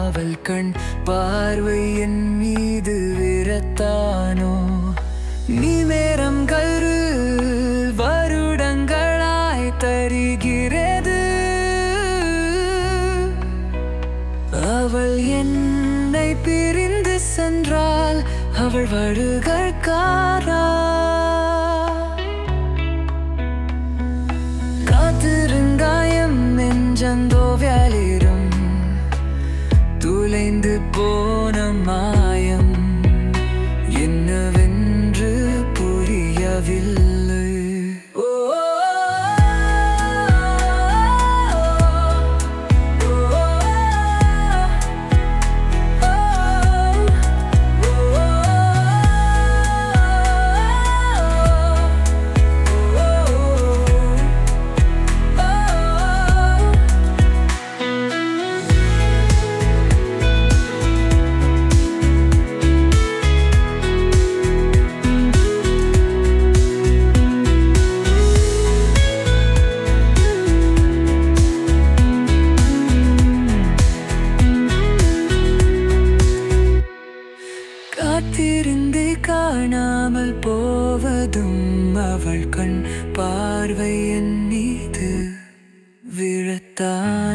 அவள் கண் பார்வை என் மீது விரத்தானோ நீ நேரம் கரு வருடங்களாய் தருகிறது அவள் என்னை பிரிந்து சென்றால் அவள் வருகற்காரா காத்திருந்தாயம் நெஞ்சந்தோ வேலிரும் துளைந்து போன மாயம் என்னவென்று புரியவில்லை ஓ காத்திருந்து காணாமல் போவதும் அவள் கண் பார்வை என் மீது விழத்தான்